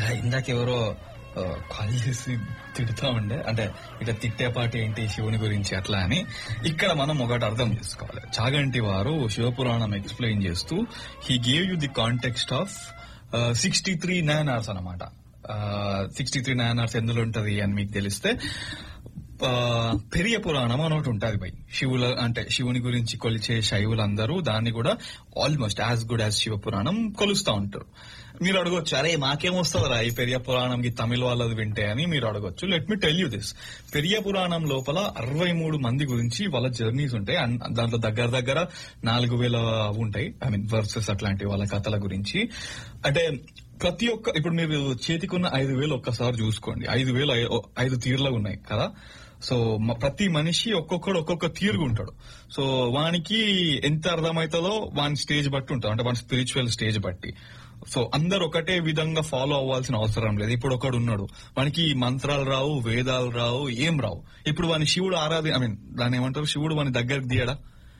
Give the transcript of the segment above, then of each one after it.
ఇందాక ఎవరో కాల్ చేసి తిడుతా ఉండే అంటే ఇట్లా తిట్టే పాట ఏంటి శివుని గురించి అట్లా అని ఇక్కడ మనం ఒకటి అర్థం చేసుకోవాలి చాగంటి వారు శివపురాణం ఎక్స్ప్లెయిన్ చేస్తూ he gave you the context of sixty three nine hours అనమాట సిక్స్టీ త్రీ నైన్ అవర్స్ ఎందులో ఉంటది అని మీకు తెలిస్తే ఆ, పెరియ పురాణం అని ఒకటి ఉంటది బై శివుల అంటే శివుని గురించి కొలిచే శైవులందరూ దాన్ని కూడా almost as good as Shiva Puranam కొలుస్తా ఉంటారు మీరు అడగొచ్చు అరే మాకేమొస్తుందిరా ఈ పెరియ పురాణంకి తమిళ వాళ్ళది వింటే అని మీరు అడగొచ్చు let me tell you this Periya Puranam లోపల అరవై మూడు మంది గురించి వాళ్ళ జర్నీస్ ఉంటాయి అన్- దాంట్లో దగ్గర దగ్గర నాలుగు వేల ఉంటాయి ఐ మీన్ వర్సెస్ అట్లాంటి వాళ్ళ కథల గురించి అంటే ప్రతి ఒక్క ఇప్పుడు మీరు చేతికున్న ఐదు వేలు ఒక్కసారి చూసుకోండి ఐదు వేలు ఐ- ఐదు తీర్లు ఉన్నాయి కదా సో మ- ప్రతి మనిషి ఒక్కొక్కడు ఒక్కొక్క తీరుగా ఉంటాడు సో వానికి ఎంత అర్థమవుతుందో వాని స్టేజ్ బట్టి ఉంటుంది అంటే వాని స్పిరిచువల్ స్టేజ్ బట్టి సో అందరు ఒకటే విధంగా ఫాలో అవ్వాల్సిన అవసరం లేదు ఇప్పుడు ఒకడు ఉన్నాడు వానికి మంత్రాలు రావు వేదాలు రావు ఏం రావు ఇప్పుడు వాని శివుడు ఆరాధి ఐ మీన్ దాన్ని ఏమంటారు శివుడు వాని దగ్గరకు తీయడా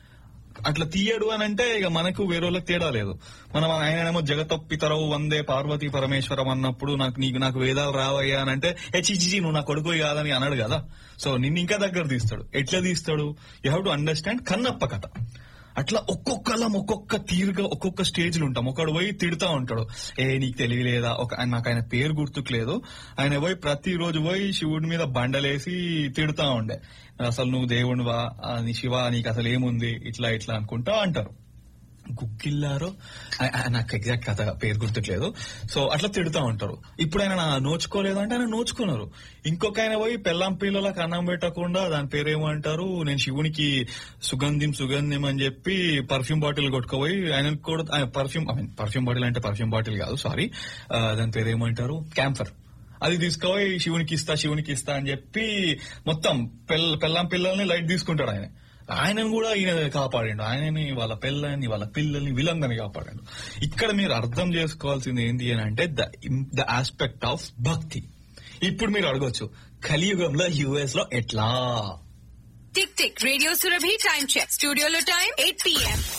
అట్లా తీయడు అని అంటే ఇక మనకు వేరే వాళ్ళకి తేడా లేదు మనం ఆయనేమో జగతప్పితరవు వందే పార్వతీ పరమేశ్వరం అన్నప్పుడు నాకు నీకు నాకు వేదాలు రావయ్యా అని అంటే ఏ చిచి నువ్వు నా కొడుకు కాదని అన్నాడు కదా సో నిన్ను ఇంకా దగ్గర తీస్తాడు ఎట్లా తీస్తాడు you have to understand Kannappa కథ అట్లా ఒక్కొక్కలం ఒక్కొక్క తీరుగా ఒక్కొక్క స్టేజ్లు ఉంటాం ఒకడు పోయి తిడతా ఉంటాడు ఏ నీకు తెలియలేదా ఒక ఆయన- నాకు ఆయన పేరు గుర్తుకు లేదు ఆయన పోయి ప్రతి రోజు పోయి శివుడి మీద బండలేసి తిడతా ఉండే అసలు నువ్వు దేవునివా ఆ, నీ శివ నీకు అసలు ఏముంది ఇట్లా ఇట్లా అనుకుంటా అంటారు గుగ్గిల్లారో ఆ- ఆ, నాకు ఎగ్జాక్ట్ కథ పేరు గుర్తుకులేదు సో అట్లా తిడుతా ఉంటారు ఇప్పుడు ఆయన నా- నోచుకోలేదు అంటే ఆయన నోచుకున్నారు ఇంకొక ఆయన పోయి పెళ్ళాం పిల్లలకు అన్నం పెట్టకుండా దాని పేరు ఏమంటారు నేను శివునికి సుగంధిం సుగంధిం అని చెప్పి పర్ఫ్యూమ్ బాటిల్ కొట్టుకుపోయి ఆయన కూడా perfume I mean perfume bottle అంటే పర్ఫ్యూమ్ బాటిల్ కాదు సారీ దాని పేరు ఏమంటారు క్యాంఫర్ అది తీసుకుపోయి శివునికి ఇస్తా శివునికి ఇస్తా అని చెప్పి మొత్తం పెళ్ళ పెళ్ళాం పిల్లల్ని లైట్ తీసుకుంటాడు ఆయన ఆయనను కూడా ఈయన కాపాడిండు ఆయనని వాళ్ళ పిల్లని వాళ్ళ పిల్లల్ని వీళ్ళందరినీ కాపాడాడు ఇక్కడ మీరు అర్థం చేసుకోవాల్సింది ఏంటి అని అంటే ద ద ఆస్పెక్ట్ ఆఫ్ భక్తి ఇప్పుడు మీరు అడగొచ్చు కలియుగంలో యుఎస్ లో ఎట్లా tick tick radio Surabhi time check స్టూడియోలో టైం ఎయిట్ పిఎం